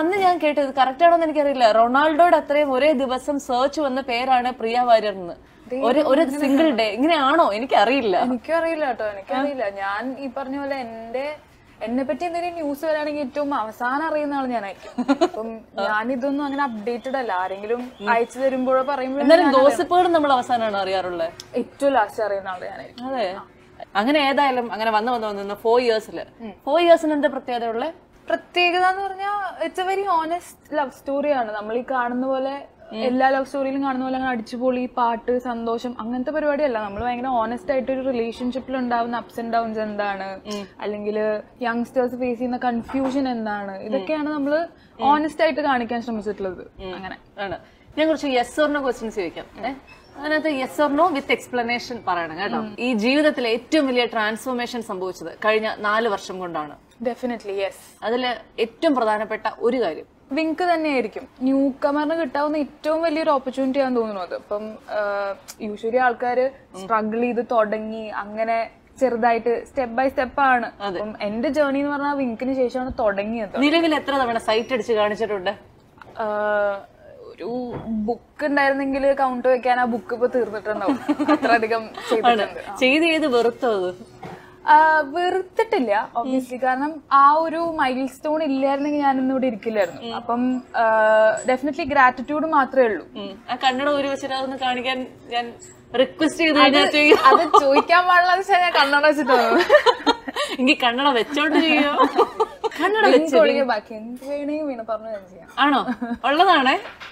അന്ന് ഞാൻ കേട്ടത് കറക്റ്റ് ആണോ എന്ന് എനിക്കറിയില്ല റൊണാൾഡോയുടെ അത്രയും ഒരേ ദിവസം സെർച്ച് വന്ന പേരാണ് പ്രിയ വാര്യർ എന്ന് ഒരു ഒരു സിംഗിൾ ഡേ ഇങ്ങനെയാണോ എനിക്കറിയില്ല എനിക്കും അറിയില്ല കേട്ടോ എനിക്കറിയില്ല ഞാൻ ഈ പറഞ്ഞ പോലെ എന്റെ എന്നെ പറ്റി എന്തെങ്കിലും ന്യൂസ് വരാണെങ്കിൽ ഏറ്റവും അവസാനം അറിയുന്ന ആൾ ഞാനായിരിക്കും അപ്പം ഞാൻ ഇതൊന്നും അങ്ങനെ അപ്ഡേറ്റഡ് അല്ല ആരെങ്കിലും അയച്ചു തരുമ്പോഴോ പറയുമ്പോഴോ എന്നാലും ഗോസിപ്പുകൾ നമ്മൾ അവസാനമാണ് അറിയാറുള്ളത് ഏറ്റവും ലാസ്റ്റ് അറിയുന്ന ആൾ ഞാനായിരിക്കും അതെ അങ്ങനെ ഏതായാലും അങ്ങനെ വന്ന് വന്ന് വന്ന് ഫോർ ഇയേഴ്സില് ഫോർ ഇയേഴ്സിന് എന്താ പ്രത്യേകത ഉള്ളത് പ്രത്യേകത എന്ന് പറഞ്ഞാൽ it's a very honest love സ്റ്റോറിയാണ് നമ്മൾ ഈ കാണുന്ന പോലെ എല്ലാ ലവ് സ്റ്റോറിയിലും കാണുന്ന പോലെ അങ്ങനെ അടിച്ചുപൊളി പാട്ട് സന്തോഷം അങ്ങനത്തെ പരിപാടിയല്ല നമ്മൾ ഭയങ്കര ഓണസ്റ്റ് ആയിട്ട് ഒരു റിലേഷൻഷിപ്പിൽ ഉണ്ടാവുന്ന അപ്സ് ആൻഡ് ഡൗൺസ് എന്താണ് അല്ലെങ്കിൽ യങ്സ്റ്റേഴ്സ് ഫേസ് ചെയ്യുന്ന കൺഫ്യൂഷൻ എന്താണ് ഇതൊക്കെയാണ് നമ്മൾ ഓണസ്റ്റ് ആയിട്ട് കാണിക്കാൻ ശ്രമിച്ചിട്ടുള്ളത് അങ്ങനെ ആണ് ഞാൻ കുറച്ച് യെസ് ഓർണോ ക്വസ്റ്റ്യൻസ് ചോദിക്കാം ഏ? അതിനകത്ത് യെസ് ഓർണോ വിത്ത് എക്സ്പ്ലനേഷൻ പറയണം കേട്ടോ ഈ ജീവിതത്തിലെ ഏറ്റവും വലിയ ട്രാൻസ്ഫോർമേഷൻ സംഭവിച്ചത് കഴിഞ്ഞ നാല് വർഷം കൊണ്ടാണ് ഡെഫിനറ്റ്ലി യെസ് അതില് ഏറ്റവും പ്രധാനപ്പെട്ട ഒരു കാര്യം വിങ്ക് തന്നെയായിരിക്കും ന്യൂ കമറിന് കിട്ടാവുന്ന ഏറ്റവും വലിയൊരു ഓപ്പർച്യൂണിറ്റി ആണെന്ന് തോന്നുന്നു അത് അപ്പം യൂഷ്വലി ആൾക്കാർ സ്ട്രഗിൾ ചെയ്ത് തുടങ്ങി അങ്ങനെ ചെറുതായിട്ട് സ്റ്റെപ്പ് ബൈ സ്റ്റെപ്പ് ആണ് അപ്പം എന്റെ ജേർണി എന്ന് പറഞ്ഞാൽ വിങ്കിന് ശേഷമാണ് തുടങ്ങിയത് നിലവിൽ എത്ര തവണ സൈറ്റ് അടിച്ച് കാണിച്ചിട്ടുണ്ട് ആഹ് ഒരു ബുക്ക് ഉണ്ടായിരുന്നെങ്കിൽ കൗണ്ട് വെക്കാൻ ആ ബുക്ക് ഇപ്പൊ തീർന്നിട്ടുണ്ടാവും അത്രയധികം ചെയ്തിട്ടുണ്ട് ചെയ്ത് ചെയ്ത് വെറുത്തോ അത് ആഹ് വെറുത്തിട്ടില്ല ഒബ്വിയസ്ലി കാരണം ആ ഒരു മൈൽ സ്റ്റോൺ ഇല്ലായിരുന്നെങ്കിൽ ഞാൻ ഇന്ന് ഇവിടെ ഇരിക്കില്ലായിരുന്നു അപ്പം ഡെഫിനറ്റ്ലി ഗ്രാറ്റിറ്റ്യൂഡ് മാത്രമേ ഉള്ളൂ ഉം. ആ കണ്ണട ഊരി വെച്ചിട്ട് അതൊന്ന് കാണിക്കാൻ ഞാൻ റിക്വസ്റ്റ് ചെയ്ത് കഴിഞ്ഞാൽ ചെയ്യും അത് ചോദിക്കാൻ പാടില്ല വെച്ചാൽ ഞാൻ കണ്ണട വെച്ചിട്ട് എങ്കിൽ കണ്ണട വെച്ചോണ്ട് ചെയ്യോ കണ്ണട വെച്ച് ഒഴികെ ബാക്കി എന്ത് വേണമെങ്കിൽ വീണ പറഞ്ഞു ഞാൻ ചെയ്യാം ആണോ ഉള്ളതാണേ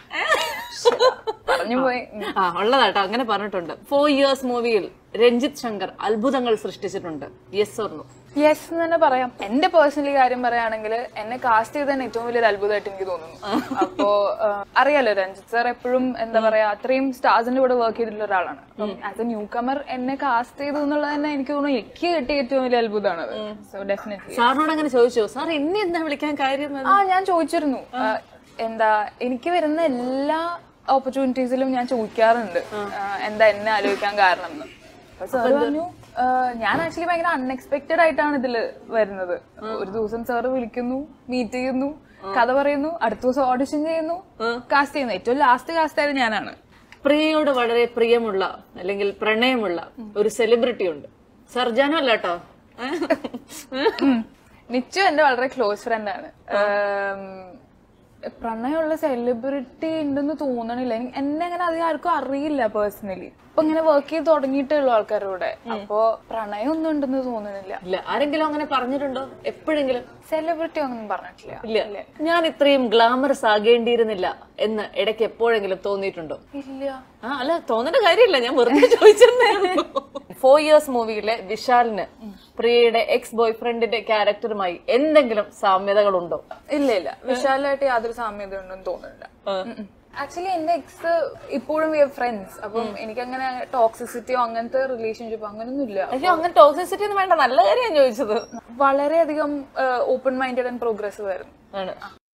പറഞ്ഞു പോയി ഉം. ആ ഉള്ളതാട്ടോ അങ്ങനെ പറഞ്ഞിട്ടുണ്ട് ഫോർ ഇയേഴ്സ് മൂവിയിൽ രഞ്ജിത്ത് ശങ്കർ അത്ഭുതങ്ങൾ സൃഷ്ടിച്ചിട്ടുണ്ട് യെസ് ഓർണോ യെസ് എന്ന് തന്നെ പറയാം എന്റെ പേഴ്സണലി കാര്യം പറയുകയാണെങ്കിൽ എന്നെ കാസ്റ്റ് ചെയ്ത് തന്നെ ഏറ്റവും വലിയൊരു അത്ഭുതമായിട്ട് എനിക്ക് തോന്നുന്നു അപ്പോ ആ, അറിയാലോ രഞ്ജിത്ത് സാർ എപ്പോഴും എന്താ പറയാ അത്രയും സ്റ്റാർസിന്റെ കൂടെ വർക്ക് ചെയ്തിട്ടുള്ള ഒരാളാണ് അപ്പം ആസ് എ ന്യൂ കമർ എന്നെ കാസ്റ്റ് ചെയ്തു എന്നുള്ളത് തന്നെ എനിക്ക് തോന്നുന്നു എനിക്ക് കിട്ടിയ ഏറ്റവും വലിയ അത്ഭുതമാണ് അത് സോ ഡെഫിനറ്റ്ലി സാറിനോട് അങ്ങനെ ചോദിച്ചോ സാർ എന്നെ എന്താ വിളിക്കാൻ കാര്യം എന്ന്?" ആ ഞാൻ ചോദിച്ചിരുന്നു ആ, എന്താ എനിക്ക് വരുന്ന എല്ലാ ഓപ്പർച്യൂണിറ്റീസിലും ഞാൻ ചോദിക്കാറുണ്ട് ആ, എന്താ എന്നെ ആലോചിക്കാൻ കാരണം എന്ന് അപ്പൊ സാർ പറഞ്ഞു ആ, ഞാൻ ആക്ച്വലി ഭയങ്കര അൺഎക്സ്പെക്ടഡ് ആയിട്ടാണ് ഇതിൽ വരുന്നത് ഒരു ദിവസം സാറ് വിളിക്കുന്നു മീറ്റ് ചെയ്യുന്നു കഥ പറയുന്നു അടുത്ത ദിവസം ഓഡിഷൻ ചെയ്യുന്നു കാസ്റ്റ് ചെയ്യുന്നു ഏറ്റവും ലാസ്റ്റ് കാസ്റ്റ് ആയത് ഞാനാണ് പ്രിയയോട് വളരെ പ്രിയമുള്ള അല്ലെങ്കിൽ പ്രണയമുള്ള ഒരു സെലിബ്രിറ്റി ഉണ്ട് സർജാനോ അല്ല കേട്ടോ ഉം. നിച്ചു എന്റെ വളരെ ക്ലോസ് ഫ്രണ്ട് ആണ് ഉം, പ്രണയമുള്ള സെലിബ്രിറ്റി ഉണ്ടെന്ന് തോന്നണില്ല എനിക്ക് എന്നെ അങ്ങനെ അധികം ആർക്കും അറിയില്ല പേഴ്സണലി ഇപ്പൊ ഇങ്ങനെ വർക്ക് ചെയ്ത് തുടങ്ങിയിട്ടേ ഉള്ളൂ ആൾക്കാരുടെ അപ്പോ പ്രണയം ഒന്നും ഉണ്ടെന്ന് തോന്നുന്നില്ല ഇല്ല ആരെങ്കിലും അങ്ങനെ പറഞ്ഞിട്ടുണ്ടോ എപ്പോഴെങ്കിലും സെലിബ്രിറ്റി ഒന്നും പറഞ്ഞിട്ടില്ല ഇല്ല ഞാൻ ഇത്രയും ഗ്ലാമറസ് ആകേണ്ടിയിരുന്നില്ല എന്ന് ഇടയ്ക്ക് എപ്പോഴെങ്കിലും തോന്നിയിട്ടുണ്ടോ ഇല്ല ആ അല്ല തോന്നേണ്ട കാര്യമില്ല ഞാൻ വെറുതെ ചോദിച്ചെന്നേ ഫോർ ഇയേഴ്സ് മൂവിയിലെ വിശാലിന് പ്രിയയുടെ എക്സ് ബോയ് ഫ്രണ്ടിന്റെ ക്യാരക്ടറുമായി എന്തെങ്കിലും സാമ്യതകളുണ്ടോ ഇല്ല ഇല്ല വിശാലായിട്ട് യാതൊരു സാമ്യത ഉണ്ടെന്ന് തോന്നുന്നില്ല ആക്ച്വലി എന്റെ എക്സ് ഇപ്പോഴും വി ഫ്രണ്ട്സ് അപ്പം എനിക്കങ്ങനെ ടോക്സിസിറ്റിയോ അങ്ങനത്തെ റിലേഷൻഷിപ്പ് അങ്ങനൊന്നും ഇല്ല അയ്യോ അങ്ങനെ ടോക്സിസിറ്റി ഒന്നും വേണ്ട നല്ല കാര്യം ഞാൻ ചോദിച്ചത് വളരെയധികം ഓപ്പൺ മൈൻഡഡ് ആൻഡ് പ്രോഗ്രസീവ് ആയിരുന്നു ആണ്